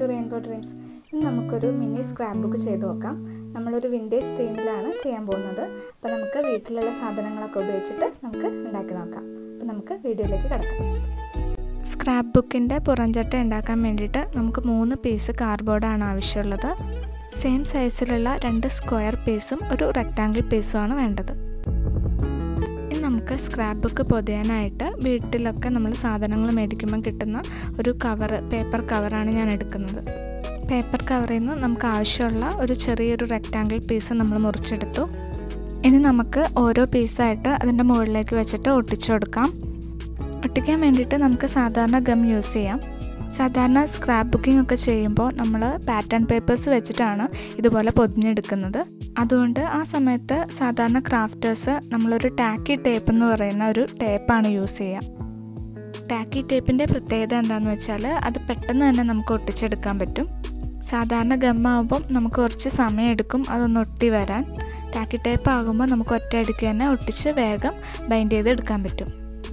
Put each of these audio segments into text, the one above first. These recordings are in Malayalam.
റെയിൻബോ ഡ്രീംസ് ഇന്ന് നമുക്കൊരു മിനി സ്ക്രാപ്പ് ബുക്ക് ചെയ്ത് നോക്കാം നമ്മളൊരു വിൻറ്റേജ് തീമിലാണ് ചെയ്യാൻ പോകുന്നത് അപ്പോൾ നമുക്ക് വീട്ടിലുള്ള സാധനങ്ങളൊക്കെ ഉപയോഗിച്ചിട്ട് നമുക്ക് ഉണ്ടാക്കി നോക്കാം അപ്പോൾ നമുക്ക് വീഡിയോയിലേക്ക് കിടക്കാം സ്ക്രാപ്പ് ബുക്കിൻ്റെ പുറംചട്ട ഉണ്ടാക്കാൻ വേണ്ടിയിട്ട് നമുക്ക് മൂന്ന് പീസ് കാർഡ്ബോർഡാണ് ആവശ്യമുള്ളത് സെയിം സൈസിലുള്ള രണ്ട് സ്ക്വയർ പീസും ഒരു റെക്റ്റാങ്കിൾ പീസുമാണ് വേണ്ടത് ഇനി നമുക്ക് സ്ക്രാപ്പ് ബുക്ക് പൊതിയാനായിട്ട് വീട്ടിലൊക്കെ നമ്മൾ സാധനങ്ങൾ മേടിക്കുമ്പോൾ കിട്ടുന്ന ഒരു കവർ പേപ്പർ കവറാണ് ഞാൻ എടുക്കുന്നത് പേപ്പർ കവറിൽ നിന്ന് നമുക്ക് ആവശ്യമുള്ള ഒരു ചെറിയൊരു റെക്റ്റാങ്കിൾ പീസ് നമ്മൾ മുറിച്ചെടുത്തു ഇനി നമുക്ക് ഓരോ പീസായിട്ട് അതിൻ്റെ മുകളിലേക്ക് വെച്ചിട്ട് ഒട്ടിച്ചു കൊടുക്കാം ഒട്ടിക്കാൻ വേണ്ടിയിട്ട് നമുക്ക് സാധാരണ ഗം യൂസ് ചെയ്യാം സാധാരണ സ്ക്രാപ്പ് ബുക്കിംഗ് ഒക്കെ ചെയ്യുമ്പോൾ നമ്മൾ പാറ്റേൺ പേപ്പേഴ്സ് വെച്ചിട്ടാണ് ഇതുപോലെ പൊതിഞ്ഞെടുക്കുന്നത് അതുകൊണ്ട് ആ സമയത്ത് സാധാരണ ക്രാഫ്റ്റേഴ്സ് നമ്മളൊരു ടാക്കി ടേപ്പ് എന്ന് പറയുന്ന ഒരു ടേപ്പാണ് യൂസ് ചെയ്യുക ടാക്കി ടേപ്പിൻ്റെ പ്രത്യേകത എന്താണെന്ന് വെച്ചാൽ അത് പെട്ടെന്ന് തന്നെ നമുക്ക് ഒട്ടിച്ചെടുക്കാൻ പറ്റും സാധാരണ ഗമ്മാകുമ്പം നമുക്ക് കുറച്ച് സമയം എടുക്കും അതൊന്ന് ഒട്ടി വരാൻ ടാക്കി ടേപ്പ് ആകുമ്പോൾ നമുക്ക് ഒറ്റയടിക്ക് തന്നെ ഒട്ടിച്ച് വേഗം ബൈൻഡ് ചെയ്ത് എടുക്കാൻ പറ്റും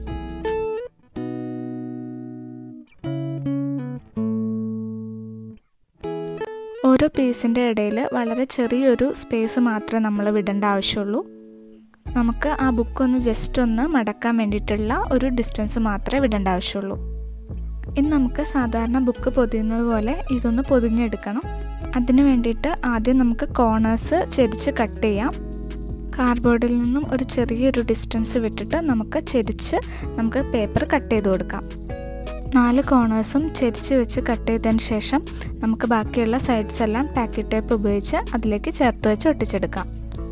ഓരോ പീസിൻ്റെ ഇടയിൽ വളരെ ചെറിയൊരു സ്പേസ് മാത്രമേ നമ്മൾ വിടേണ്ട ആവശ്യമുള്ളൂ നമുക്ക് ആ ബുക്ക് ഒന്ന് ജസ്റ്റ് ഒന്ന് മടക്കാൻ വേണ്ടിയിട്ടുള്ള ഒരു ഡിസ്റ്റൻസ് മാത്രമേ വിടേണ്ട ആവശ്യമുള്ളൂ ഇനി നമുക്ക് സാധാരണ ബുക്ക് പൊതിയുന്നത് പോലെ ഇതൊന്ന് പൊതിഞ്ഞെടുക്കണം അതിന് വേണ്ടിയിട്ട് ആദ്യം നമുക്ക് കോർണേഴ്സ് ചെരിച്ച് കട്ട് ചെയ്യാം കാർഡ്ബോർഡിൽ നിന്നും ഒരു ചെറിയൊരു ഡിസ്റ്റൻസ് വിട്ടിട്ട് നമുക്ക് ചെരിച്ച് നമുക്ക് പേപ്പർ കട്ട് ചെയ്ത് കൊടുക്കാം നാല് കോർണേഴ്സും ചെരിച്ച് വെച്ച് കട്ട് ചെയ്തതിന് ശേഷം നമുക്ക് ബാക്കിയുള്ള സൈഡ്സ് എല്ലാം പാക്കറ്റ് ടേപ്പ് ഉപയോഗിച്ച് അതിലേക്ക് ചേർത്ത് വെച്ച് ഒട്ടിച്ചെടുക്കാം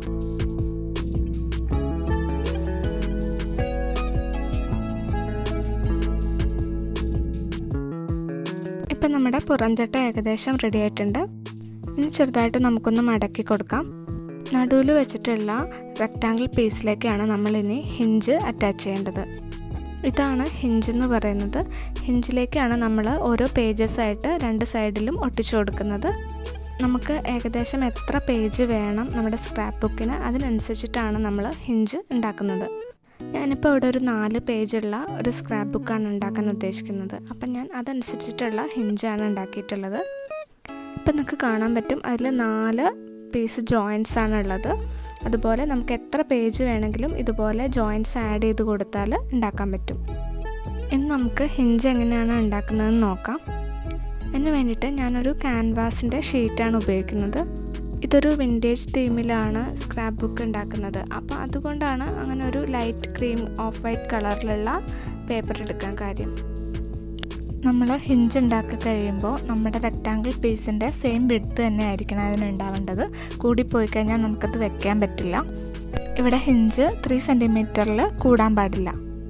ഇപ്പം നമ്മുടെ പുറംചട്ട ഏകദേശം റെഡി ആയിട്ടുണ്ട് ഇനി ചെറുതായിട്ട് നമുക്കൊന്ന് മടക്കി കൊടുക്കാം നടുവിൽ വെച്ചിട്ടുള്ള റെക്റ്റാങ്കിൾ പീസിലേക്കാണ് നമ്മളിനി ഹിഞ്ച് അറ്റാച്ച് ചെയ്യേണ്ടത് ഇതാണ് ഹിഞ്ച് എന്ന് പറയുന്നത് ഹിഞ്ചിലേക്കാണ് നമ്മൾ ഓരോ പേജസ് ആയിട്ട് രണ്ട് സൈഡിലും ഒട്ടിച്ചു കൊടുക്കുന്നത് നമുക്ക് ഏകദേശം എത്ര പേജ് വേണം നമ്മുടെ സ്ക്രാപ്പ് ബുക്കിന് അതിനനുസരിച്ചിട്ടാണ് നമ്മൾ ഹിഞ്ച് ഉണ്ടാക്കുന്നത് ഞാനിപ്പോൾ ഇവിടെ ഒരു നാല് പേജുള്ള ഒരു സ്ക്രാപ്പ് ബുക്കാണ് ഉണ്ടാക്കാൻ ഉദ്ദേശിക്കുന്നത് അപ്പം ഞാൻ അതനുസരിച്ചിട്ടുള്ള ഹിഞ്ചാണ് ഉണ്ടാക്കിയിട്ടുള്ളത് ഇപ്പം നിങ്ങൾക്ക് കാണാൻ പറ്റും അതിൽ നാല് പീസ് ജോയിൻസ് ആണ് ഉള്ളത് അതുപോലെ നമുക്ക് എത്ര പേജ് വേണമെങ്കിലും ഇതുപോലെ ജോയിൻസ് ആഡ് ചെയ്ത് കൊടുത്താൽ ഉണ്ടാക്കാൻ പറ്റും ഇനി നമുക്ക് ഹിഞ്ച് എങ്ങനെയാണ് ഉണ്ടാക്കുന്നതെന്ന് നോക്കാം അതിന് വേണ്ടിയിട്ട് ഞാനൊരു ക്യാൻവാസിൻ്റെ ഷീറ്റാണ് ഉപയോഗിക്കുന്നത് ഇതൊരു വിൻറ്റേജ് തീമിലാണ് സ്ക്രാപ്പ് ബുക്ക് ഉണ്ടാക്കുന്നത് അപ്പോൾ അതുകൊണ്ടാണ് അങ്ങനെ ഒരു ലൈറ്റ് ക്രീം ഓഫ് വൈറ്റ് കളറിലുള്ള പേപ്പർ എടുക്കാൻ കാര്യം നമ്മൾ ഹിഞ്ച് ഉണ്ടാക്കി കഴിയുമ്പോൾ നമ്മുടെ റെക്റ്റാങ്കിൾ പീസിൻ്റെ സെയിം വിഡ്ത്ത് തന്നെ ആയിരിക്കണം അതിനുണ്ടാവേണ്ടത് കൂടിപ്പോയി കഴിഞ്ഞാൽ നമുക്കത് വെക്കാൻ പറ്റില്ല ഇവിടെ ഹിഞ്ച് ത്രീ സെൻറ്റിമീറ്ററിൽ കൂടാൻ പാടില്ല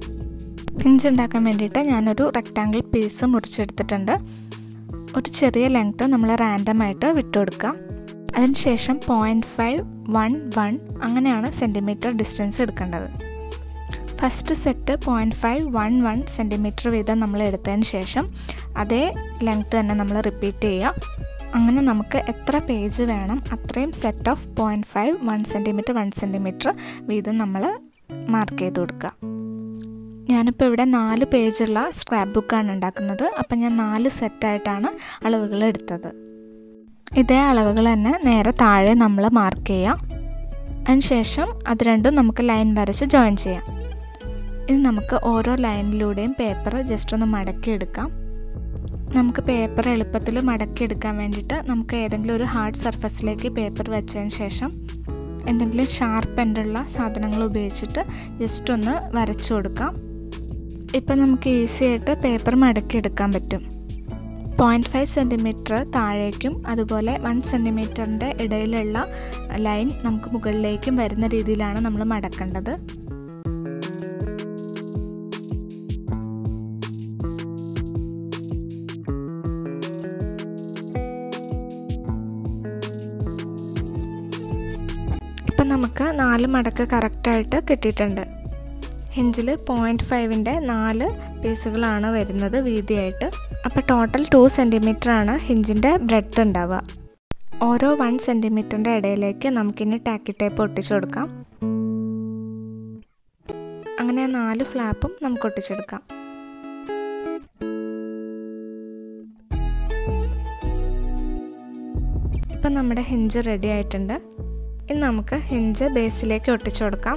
ഹിഞ്ച് ഉണ്ടാക്കാൻ വേണ്ടിയിട്ട് ഞാനൊരു റെക്റ്റാങ്കിൾ പീസ് മുറിച്ചെടുത്തിട്ടുണ്ട് ഒരു ചെറിയ ലെങ്ത്ത് നമ്മൾ റാൻഡമായിട്ട് വിട്ടുകൊടുക്കുക അതിനുശേഷം പോയിൻറ്റ് ഫൈവ് വൺ വൺ അങ്ങനെയാണ് സെൻറ്റിമീറ്റർ ഡിസ്റ്റൻസ് എടുക്കേണ്ടത് first set point five one one centimetre വീതം നമ്മൾ എടുത്തതിന് ശേഷം അതേ ലെങ്ത്ത് തന്നെ നമ്മൾ റിപ്പീറ്റ് ചെയ്യുക അങ്ങനെ നമുക്ക് എത്ര പേജ് വേണം അത്രയും set of point five one centimetre one centimetre വീതം നമ്മൾ മാർക്ക് ചെയ്ത് കൊടുക്കുക ഞാനിപ്പോൾ ഇവിടെ നാല് പേജുള്ള സ്ക്രാപ്പ് ബുക്കാണ് ഉണ്ടാക്കുന്നത് അപ്പം ഞാൻ നാല് സെറ്റായിട്ടാണ് അളവുകൾ എടുത്തത് ഇതേ അളവുകൾ തന്നെ നേരെ താഴെ നമ്മൾ മാർക്ക് ചെയ്യാം അതിനുശേഷം അത് രണ്ടും നമുക്ക് ലൈൻ വരച്ച് ജോയിൻ ചെയ്യാം ഇനി നമുക്ക് ഓരോ ലൈനിലൂടെയും പേപ്പർ ജസ്റ്റ് ഒന്ന് മടക്കിയെടുക്കാം നമുക്ക് പേപ്പർ എളുപ്പത്തിൽ മടക്കിയെടുക്കാൻ വേണ്ടിയിട്ട് നമുക്ക് ഏതെങ്കിലും ഒരു ഹാർഡ് സർഫസിലേക്ക് പേപ്പർ വെച്ചതിന് ശേഷം എന്തെങ്കിലും ഷാർപ്പ് എൻഡുള്ള സാധനങ്ങൾ ഉപയോഗിച്ചിട്ട് ജസ്റ്റ് ഒന്ന് വരച്ചു കൊടുക്കാം ഇപ്പം നമുക്ക് ഈസി ആയിട്ട് പേപ്പർ മടക്കിയെടുക്കാൻ പറ്റും പോയിൻറ്റ് ഫൈവ് സെൻറ്റിമീറ്റർ താഴേക്കും അതുപോലെ വൺ സെൻറ്റിമീറ്ററിൻ്റെ ഇടയിലുള്ള ലൈൻ നമുക്ക് മുകളിലേക്കും വരുന്ന രീതിയിലാണ് നമ്മൾ മടക്കേണ്ടത് ഇപ്പം നമുക്ക് നാല് മടക്ക് കറക്റ്റായിട്ട് കിട്ടിയിട്ടുണ്ട് ഹിഞ്ചിൽ പോയിൻറ്റ് ഫൈവിൻ്റെ നാല് പീസുകളാണ് വരുന്നത് വീതിയായിട്ട് അപ്പോൾ ടോട്ടൽ ടു ആണ് ഹിഞ്ചിൻ്റെ ബ്രെഡ്ത്ത് ഉണ്ടാവുക ഓരോ വൺ സെൻറ്റിമീറ്ററിൻ്റെ ഇടയിലേക്ക് നമുക്കിനി ടാക്കി ടേപ്പ് ഒട്ടിച്ചു കൊടുക്കാം അങ്ങനെ നാല് ഫ്ലാപ്പും നമുക്ക് ഒട്ടിച്ചെടുക്കാം നമ്മുടെ ഹിഞ്ച് റെഡി ആയിട്ടുണ്ട് ഇനി നമുക്ക് ഹിഞ്ച് ബേസിലേക്ക് ഒട്ടിച്ചു കൊടുക്കാം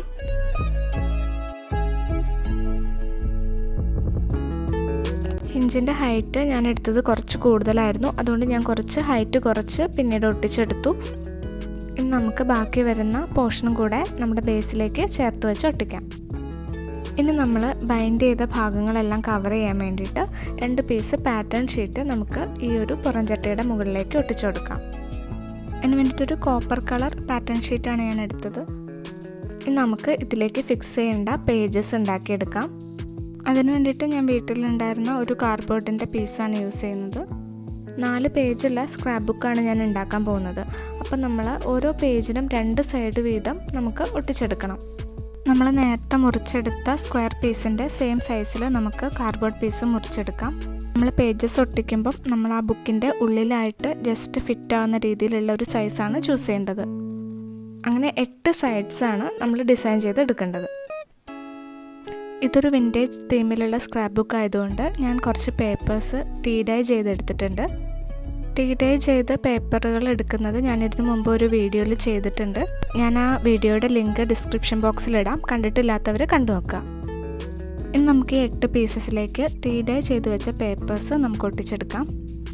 ഹിഞ്ചിൻ്റെ ഹൈറ്റ് ഞാൻ എടുത്തത് കുറച്ച് കൂടുതലായിരുന്നു അതുകൊണ്ട് ഞാൻ കുറച്ച് ഹൈറ്റ് കുറച്ച് പിന്നീട് ഒട്ടിച്ചെടുത്തു ഇനി നമുക്ക് ബാക്കി വരുന്ന പോർഷനും കൂടെ നമ്മുടെ ബേസിലേക്ക് ചേർത്ത് വെച്ച് ഒട്ടിക്കാം ഇനി നമ്മൾ ബൈൻഡ് ചെയ്ത ഭാഗങ്ങളെല്ലാം കവർ ചെയ്യാൻ വേണ്ടിയിട്ട് രണ്ട് പീസ് പാറ്റേൺ ഷീറ്റ് നമുക്ക് ഈ ഒരു പുറംചട്ടയുടെ മുകളിലേക്ക് ഒട്ടിച്ചു കൊടുക്കാം അതിന് വേണ്ടിയിട്ടൊരു കോപ്പർ കളർ പാറ്റേൺ ഷീറ്റാണ് ഞാൻ എടുത്തത് ഇനി നമുക്ക് ഇതിലേക്ക് ഫിക്സ് ചെയ്യേണ്ട പേജസ് ഉണ്ടാക്കിയെടുക്കാം അതിന് വേണ്ടിയിട്ട് ഞാൻ വീട്ടിലുണ്ടായിരുന്ന ഒരു കാർഡ്ബോർഡിൻ്റെ പീസാണ് യൂസ് ചെയ്യുന്നത് നാല് പേജുള്ള സ്ക്രാപ്പ് ബുക്കാണ് ഞാൻ ഉണ്ടാക്കാൻ പോകുന്നത് അപ്പം നമ്മൾ ഓരോ പേജിനും രണ്ട് സൈഡ് വീതം നമുക്ക് ഒട്ടിച്ചെടുക്കണം നമ്മൾ നേരത്തെ മുറിച്ചെടുത്ത സ്ക്വയർ പീസിൻ്റെ സെയിം സൈസിൽ നമുക്ക് കാർഡ്ബോർഡ് പീസ് മുറിച്ചെടുക്കാം നമ്മൾ പേജസ് ഒട്ടിക്കുമ്പം നമ്മൾ ആ ബുക്കിൻ്റെ ഉള്ളിലായിട്ട് ജസ്റ്റ് ഫിറ്റ് ആവുന്ന രീതിയിലുള്ള ഒരു സൈസാണ് ചൂസ് ചെയ്യേണ്ടത് അങ്ങനെ എട്ട് സൈഡ്സാണ് നമ്മൾ ഡിസൈൻ ചെയ്ത് എടുക്കേണ്ടത് ഇതൊരു വിൻറ്റേജ് തീമിലുള്ള സ്ക്രാപ്പ് ബുക്ക് ആയതുകൊണ്ട് ഞാൻ കുറച്ച് പേപ്പേഴ്സ് ടീ ഡൈ ചെയ്തെടുത്തിട്ടുണ്ട് ടീ ഡൈ ചെയ്ത പേപ്പറുകൾ എടുക്കുന്നത് ഞാൻ ഇതിനു മുമ്പ് ഒരു വീഡിയോയിൽ ചെയ്തിട്ടുണ്ട് ഞാൻ ആ വീഡിയോയുടെ ലിങ്ക് ഡിസ്ക്രിപ്ഷൻ ബോക്സിലിടാം കണ്ടിട്ടില്ലാത്തവർ കണ്ടു നോക്കുക ഇനി നമുക്ക് ഈ എട്ട് പീസസിലേക്ക് ടീ ഡൈ ചെയ്ത് വെച്ച പേപ്പേഴ്സ് നമുക്ക് ഒട്ടിച്ചെടുക്കാം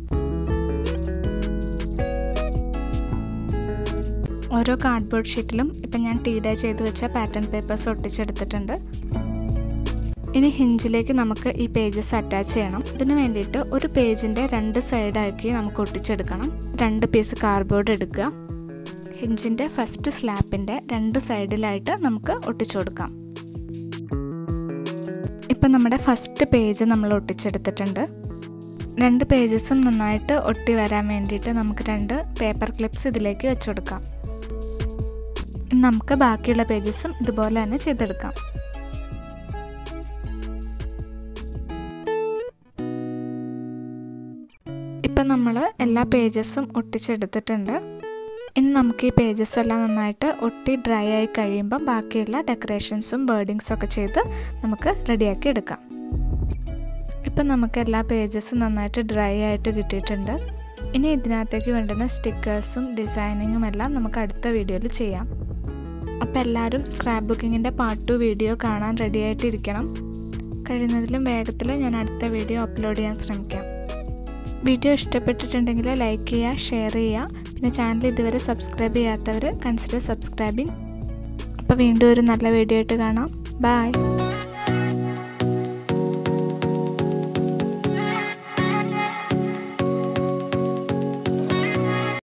ഓരോ കാർഡ്ബോർഡ് ഷീറ്റിലും ഇപ്പം ഞാൻ ടീ ഡൈ ചെയ്ത് വെച്ച പാറ്റേൺ പേപ്പേഴ്സ് ഒട്ടിച്ചെടുത്തിട്ടുണ്ട് ഇനി ഹിഞ്ചിലേക്ക് നമുക്ക് ഈ പേജസ് അറ്റാച്ച് ചെയ്യണം ഇതിന് വേണ്ടിയിട്ട് ഒരു പേജിൻ്റെ രണ്ട് സൈഡാക്കി നമുക്ക് ഒട്ടിച്ചെടുക്കണം രണ്ട് പീസ് കാർഡ്ബോർഡ് എടുക്കുക ഹിഞ്ചിൻ്റെ ഫസ്റ്റ് സ്ലാപ്പിൻ്റെ രണ്ട് സൈഡിലായിട്ട് നമുക്ക് ഒട്ടിച്ചു കൊടുക്കാം ഇപ്പം നമ്മുടെ ഫസ്റ്റ് പേജ് നമ്മൾ ഒട്ടിച്ചെടുത്തിട്ടുണ്ട് രണ്ട് പേജസും നന്നായിട്ട് ഒട്ടി വരാൻ വേണ്ടിയിട്ട് നമുക്ക് രണ്ട് പേപ്പർ ക്ലിപ്സ് ഇതിലേക്ക് വെച്ച് കൊടുക്കാം നമുക്ക് ബാക്കിയുള്ള പേജസും ഇതുപോലെ തന്നെ ചെയ്തെടുക്കാം ഇപ്പം നമ്മൾ എല്ലാ പേജസും ഒട്ടിച്ചെടുത്തിട്ടുണ്ട് ഇനി നമുക്ക് ഈ പേജസ് എല്ലാം നന്നായിട്ട് ഒട്ടി ഡ്രൈ ആയി കഴിയുമ്പോൾ ബാക്കിയുള്ള ഡെക്കറേഷൻസും ബേർഡിങ്സും ഒക്കെ ചെയ്ത് നമുക്ക് റെഡിയാക്കി എടുക്കാം ഇപ്പം നമുക്ക് എല്ലാ പേജസും നന്നായിട്ട് ഡ്രൈ ആയിട്ട് കിട്ടിയിട്ടുണ്ട് ഇനി ഇതിനകത്തേക്ക് വേണ്ടുന്ന സ്റ്റിക്കേഴ്സും ഡിസൈനിങ്ങും എല്ലാം നമുക്ക് അടുത്ത വീഡിയോയിൽ ചെയ്യാം അപ്പോൾ എല്ലാവരും സ്ക്രാപ്പ് ബുക്കിങ്ങിൻ്റെ പാർട്ട് ടു വീഡിയോ കാണാൻ റെഡി ആയിട്ടിരിക്കണം കഴിയുന്നതിലും വേഗത്തിൽ ഞാൻ അടുത്ത വീഡിയോ അപ്ലോഡ് ചെയ്യാൻ ശ്രമിക്കാം വീഡിയോ ഇഷ്ടപ്പെട്ടിട്ടുണ്ടെങ്കിൽ ലൈക്ക് ചെയ്യുക ഷെയർ ചെയ്യുക പിന്നെ ചാനൽ ഇതുവരെ സബ്സ്ക്രൈബ് ചെയ്യാത്തവർ കൺസിഡർ സബ്സ്ക്രൈബിങ് അപ്പോൾ വീണ്ടും ഒരു നല്ല വീഡിയോ ആയിട്ട് കാണാം ബൈ